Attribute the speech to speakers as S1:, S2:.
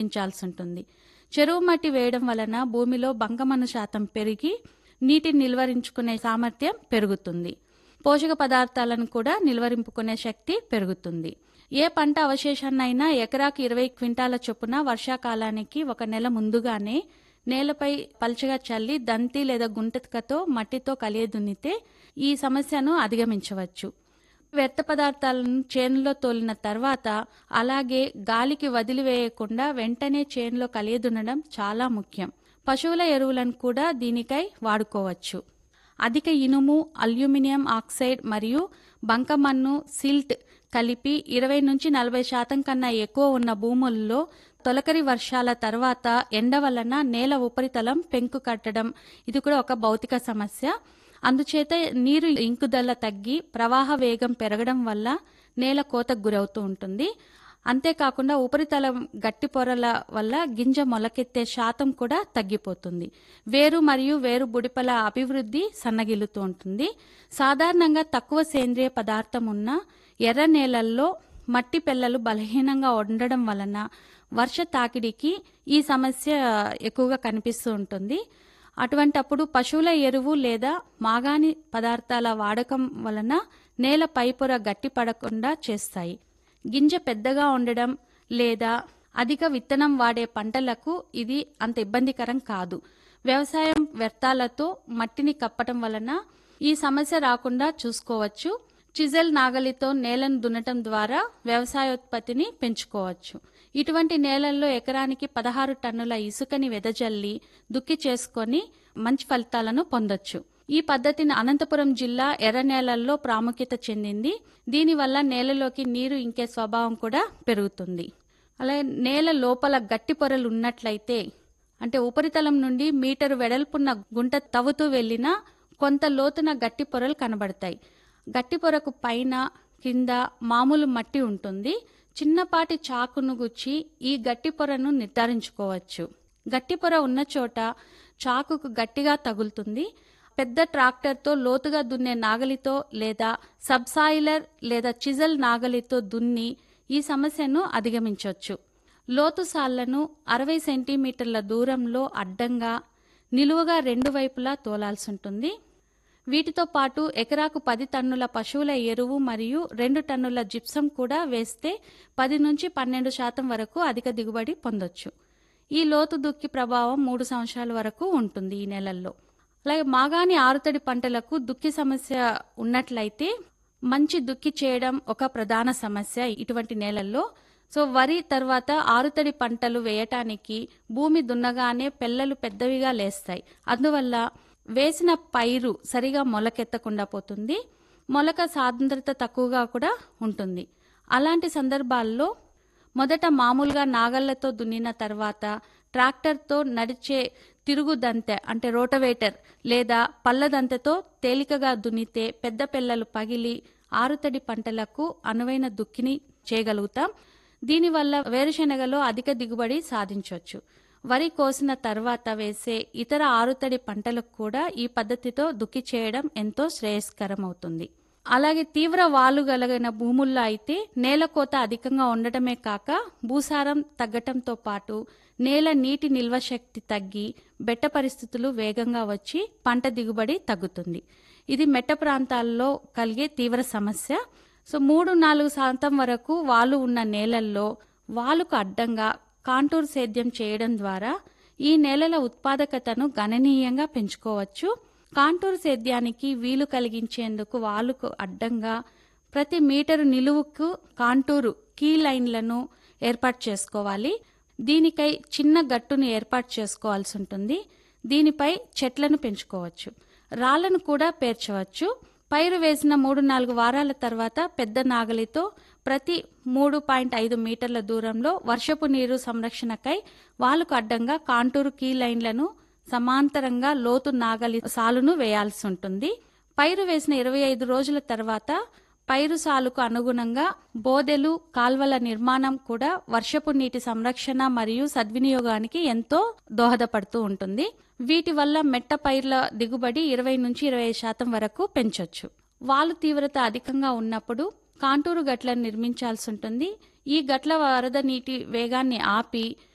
S1: నిర్మించాల్సి ఉంటుంది చెరువు మట్టి వేయడం వలన భూమిలో బంకమన్ను శాతం పెరిగి నీటిని నిల్వరించుకునే సామర్థ్యం పెరుగుతుంది పోషక పదార్థాలను కూడా నిల్వరింపుకునే శక్తి పెరుగుతుంది ఏ పంట అవశేషాన్నైనా ఎకరాకు ఇరవై క్వింటాల చొప్పున వర్షాకాలానికి ఒక నెల ముందుగానే నేలపై పల్చగా చల్లి దంతి లేదా గుంటకతో మట్టితో కలియదున్నితే ఈ సమస్యను అధిగమించవచ్చు వ్యర్థ పదార్థాలను చేనులో తోలిన తర్వాత అలాగే గాలికి వదిలివేయకుండా వెంటనే చేనులో కలియదున్నడం చాలా ముఖ్యం పశువుల ఎరువులను కూడా దీనికై వాడుకోవచ్చు అధిక ఇనుము అల్యూమినియం ఆక్సైడ్ మరియు బంకమన్ను సిల్ట్ కలిపి ఇరవై నుంచి నలభై శాతం కన్నా ఎక్కువ ఉన్న భూముల్లో తొలకరి వర్షాల తర్వాత ఎండ వలన నేల ఉపరితలం పెంకు కట్టడం ఇది కూడా ఒక భౌతిక సమస్య అందుచేత నీరు ఇంకుదల తగ్గి ప్రవాహ వేగం పెరగడం వల్ల నేల కోతకు గురవుతూ ఉంటుంది అంతేకాకుండా ఉపరితలం గట్టి పొరల వల్ల గింజ మొలకెత్తే శాతం కూడా తగ్గిపోతుంది వేరు మరియు వేరు బుడిపల అభివృద్ధి సన్నగిల్లుతూ ఉంటుంది సాధారణంగా తక్కువ సేంద్రియ పదార్థం ఉన్న ఎర్ర నేలల్లో మట్టి పెల్లలు బలహీనంగా ఉండడం వలన వర్ష తాకిడికి ఈ సమస్య ఎక్కువగా కనిపిస్తూ ఉంటుంది అటువంటప్పుడు పశువుల ఎరువు లేదా మాగాణి పదార్థాల వాడకం వలన నేల పైపొర గట్టిపడకుండా చేస్తాయి గింజ పెద్దగా ఉండడం లేదా అధిక విత్తనం వాడే పంటలకు ఇది అంత ఇబ్బందికరం కాదు వ్యవసాయం వ్యర్థాలతో మట్టిని కప్పటం వలన ఈ సమస్య రాకుండా చూసుకోవచ్చు చిజెల్ నాగలితో నేలను దున్నటం ద్వారా వ్యవసాయోత్పత్తిని పెంచుకోవచ్చు ఇటువంటి నేలల్లో ఎకరానికి పదహారు టన్నుల ఇసుకని వెదజల్లి దుక్కి చేసుకొని మంచి ఫలితాలను పొందొచ్చు ఈ పద్ధతిని అనంతపురం జిల్లా ఎర్ర నేలల్లో ప్రాముఖ్యత చెందింది దీనివల్ల నేలలోకి నీరు ఇంకే స్వభావం కూడా పెరుగుతుంది అలాగే నేల లోపల గట్టి పొరలు ఉన్నట్లయితే అంటే ఉపరితలం నుండి మీటరు వెడల్పున్న గుంట తవ్వుతూ వెళ్ళిన కొంత లోతున గట్టి పొరలు కనబడతాయి గట్టి పొరకు పైన కింద మామూలు మట్టి ఉంటుంది చిన్నపాటి చాకును గుచ్చి ఈ గట్టి పొరను నిర్ధారించుకోవచ్చు గట్టి పొర ఉన్న చోట చాకుకు గట్టిగా తగులుతుంది పెద్ద ట్రాక్టర్తో లోతుగా దున్నే నాగలితో లేదా సబ్సాయిలర్ లేదా చిజల్ నాగలితో దున్ని ఈ సమస్యను అధిగమించవచ్చు లోతు సాళ్లను అరవై సెంటీమీటర్ల దూరంలో అడ్డంగా నిలువుగా రెండు వైపులా తోలాల్సి ఉంటుంది వీటితో పాటు ఎకరాకు పది టన్నుల పశువుల ఎరువు మరియు రెండు టన్నుల జిప్సం కూడా వేస్తే పది నుంచి పన్నెండు శాతం వరకు అధిక దిగుబడి పొందొచ్చు ఈ లోతు దుక్కి ప్రభావం మూడు సంవత్సరాల వరకు ఉంటుంది ఈ నెలల్లో అలాగే మాగాని ఆరుతడి పంటలకు దుక్కి సమస్య ఉన్నట్లయితే మంచి దుక్కి చేయడం ఒక ప్రధాన సమస్య ఇటువంటి నేలల్లో సో వరి తర్వాత ఆరుతడి పంటలు వేయటానికి భూమి దున్నగానే పెల్లలు పెద్దవిగా లేస్తాయి అందువల్ల వేసిన పైరు సరిగా మొలకెత్తకుండా పోతుంది మొలక సాంద్రత తక్కువగా కూడా ఉంటుంది అలాంటి సందర్భాల్లో మొదట మామూలుగా నాగళ్లతో దున్నిన తర్వాత ట్రాక్టర్తో నడిచే తిరుగుదంతె అంటే రోటవేటర్ లేదా పళ్ళదంతెతో తేలికగా దున్నితే పెద్ద పిల్లలు పగిలి ఆరుతడి పంటలకు అనువైన దుక్కిని చేయగలుగుతాం దీనివల్ల వేరుశెనగలో అధిక దిగుబడి సాధించవచ్చు వరి కోసిన తర్వాత వేసే ఇతర ఆరుతడి పంటలకు కూడా ఈ పద్ధతితో దుక్కి చేయడం ఎంతో శ్రేయస్కరం అవుతుంది అలాగే తీవ్ర వాలు కలిగిన భూముల్లో అయితే నేల కోత అధికంగా ఉండటమే కాక భూసారం తగ్గటంతో పాటు నేల నీటి నిల్వ శక్తి తగ్గి బెట్ట పరిస్థితులు వేగంగా వచ్చి పంట దిగుబడి తగ్గుతుంది ఇది మెట్ట ప్రాంతాల్లో కలిగే తీవ్ర సమస్య సో మూడు నాలుగు శాతం వరకు వాలు ఉన్న నేలల్లో వాలుకు అడ్డంగా కాంటూర్ సేద్యం చేయడం ద్వారా ఈ నేలల ఉత్పాదకతను గణనీయంగా పెంచుకోవచ్చు కాంటూర్ సేద్యానికి వీలు కలిగించేందుకు వాలుకు అడ్డంగా ప్రతి మీటరు నిలువుకు కాంటూరు కీ లైన్లను ఏర్పాటు చేసుకోవాలి దీనికై చిన్న గట్టును ఏర్పాటు చేసుకోవాల్సి ఉంటుంది దీనిపై చెట్లను పెంచుకోవచ్చు రాళ్లను కూడా పేర్చవచ్చు పైరు వేసిన మూడు నాలుగు వారాల తర్వాత పెద్ద నాగలితో ప్రతి మూడు పాయింట్ ఐదు మీటర్ల దూరంలో వర్షపు నీరు సంరక్షణకై వాలుకు అడ్డంగా కాంటూరు కీ లైన్లను సమాంతరంగా లోతు నాగలి సాలును వేయాల్సి ఉంటుంది పైరు వేసిన ఇరవై ఐదు రోజుల తర్వాత పైరు సాలుకు అనుగుణంగా బోదెలు కాల్వల నిర్మాణం కూడా వర్షపు నీటి సంరక్షణ మరియు సద్వినియోగానికి ఎంతో దోహదపడుతూ ఉంటుంది వీటి వల్ల మెట్ట పైర్ల దిగుబడి ఇరవై నుంచి ఇరవై శాతం వరకు పెంచొచ్చు వాలు తీవ్రత అధికంగా ఉన్నప్పుడు కాంటూరు గట్లను నిర్మించాల్సి ఉంటుంది ఈ గట్ల వరద నీటి వేగాన్ని ఆపి